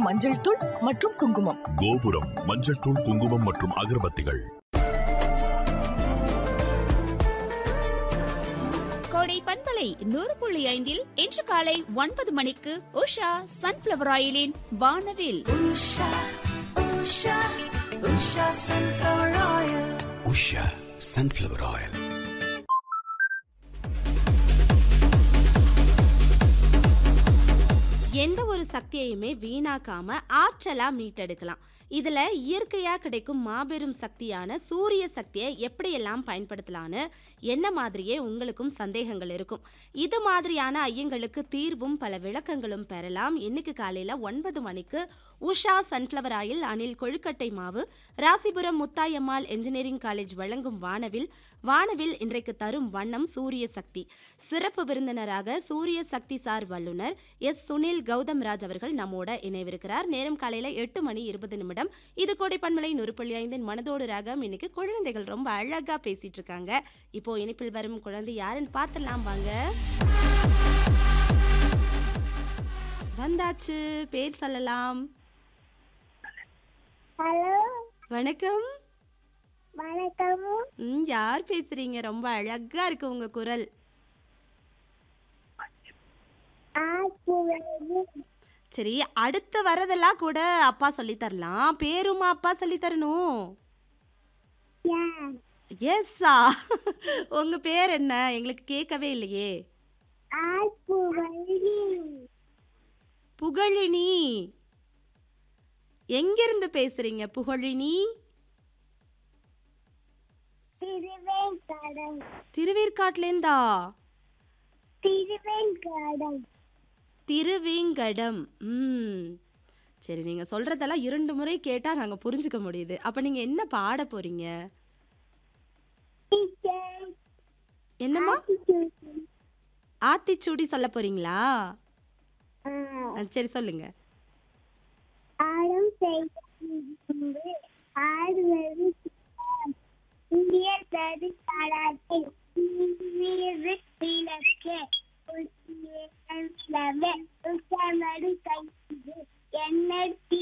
மஞ்சள் தூள் மற்றும் குங்குமம் கோபுரம் மஞ்சள் தூள் குங்குமம் மற்றும் அகர்பத்திகள் கோடை பண்பலை நூறு புள்ளி ஐந்தில் இன்று காலை ஒன்பது மணிக்கு உஷா சன்ஃபிளவர் ஆயிலின் வானவில் உஷா சன்ஃப்ளவர் ஆயில் எந்த ஒரு சக்தியையுமே வீணாக்காம ஆற்றலா மீட்டெடுக்கலாம் இதுல இயற்கையா கிடைக்கும் மாபெரும் சக்தியான சூரிய சக்தியை எப்படியெல்லாம் பயன்படுத்தலான்னு என்ன மாதிரியே உங்களுக்கும் சந்தேகங்கள் இருக்கும் இது மாதிரியான ஐயங்களுக்கு தீர்வும் பல விளக்கங்களும் பெறலாம் இன்னைக்கு காலையில ஒன்பது மணிக்கு உஷா சன்ஃப்ளவர் ஆயில் அணில் கொழுக்கட்டை மாவு ராசிபுரம் முத்தாயம்மாள் என்ஜினியரிங் காலேஜ் வழங்கும் வானவில் வானவில் இன்றைக்கு தரும் வண்ணம் சூரிய சக்தி சிறப்பு விருந்தினராக சூரிய சக்தி சார் வல்லுனர் எஸ் சுனில் கௌதம் ராஜ் அவர்கள் நம்மோட இணைவிருக்கிறார் நேரம் காலையில எட்டு மணி இருபது நிமிடம் இது கோடை பண்பலை நூறுப்புள்ளி ஐந்தின் மனதோடு ராகம் இன்னைக்கு குழந்தைகள் ரொம்ப அழகா பேசிட்டு இருக்காங்க இப்போ இனிப்பில் வரும் குழந்தை யாருன்னு பார்த்துடலாம் வாங்க வந்தாச்சு பேர் சொல்லலாம் ஹலோ வணக்கம் வணக்கம் ம் யார் பேசுறீங்க ரொம்ப அழகா இருக்கு உங்க குரல் ஆசிரியர் சரி அடுத்து வரதெல்லாம் கூட அப்பா சொல்லி தரலாம் பேருமா அப்பா சொல்லி தரணும் யார் எஸ்ஸா உங்க பேர் என்ன எங்களுக்கு கேட்கவே இல்லையே ஆசிரியர் புகழினி எங்கிருந்து பேசுறீங்க புகழினி திருவேங்கடம் திருவேற்காட்லேருந்தா திருவேங்கடம் திருவேங்கடம் ம் சரி நீங்க சொல்றதெல்லாம் இரண்டு முறை கேட்டா நாங்க புரிஞ்சுக்க முடியுது அப்ப நீங்க என்ன பாட போறீங்க டீச்சர் என்னம்மா ஆசிரியர் ஆத்திச்சூடி சொல்ல போறீங்களா ஆ, ஆ, சரி சொல்லுங்க ஆடும் செய்த முன்பு ஆடுவது சுத்தம். இந்திய தரு பாராட்டை வீறு இலக்கு உச்சமடு கைது எண்ணி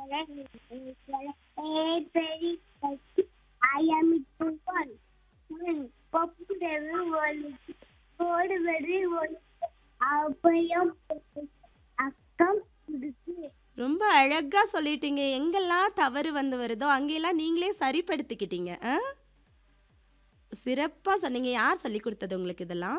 பெரி அயமிட்டுவான் கொப்புடவு ஒழுக்கு போடுவது ஒழுக்கு அபயம் அக்கம் கொடுத்து ரொம்ப அழகா சொல்லிட்டீங்க எங்கெல்லாம் தவறு வந்து வருதோ அங்கெல்லாம் நீங்களே சரிப்படுத்திக்கிட்டீங்க ஆ? சிறப்பா சொன்னீங்க யார் சொல்லி கொடுத்தது உங்களுக்கு இதெல்லாம்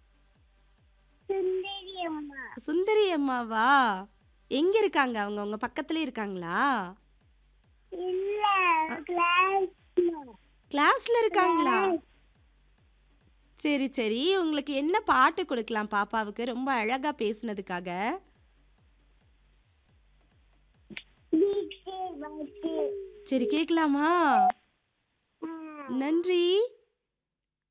சுந்தரி அம்மா சுந்தரி அம்மாவா எங்க இருக்காங்க அவங்க உங்க பக்கத்துல இருக்காங்களா இல்ல கிளாஸ் கிளாஸ்ல இருக்காங்களா சரி சரி உங்களுக்கு என்ன பாட்டு கொடுக்கலாம் பாப்பாவுக்கு ரொம்ப அழகா பேசுனதுக்காக வீட்டு வந்து சரி கேட்கலாமா நன்றி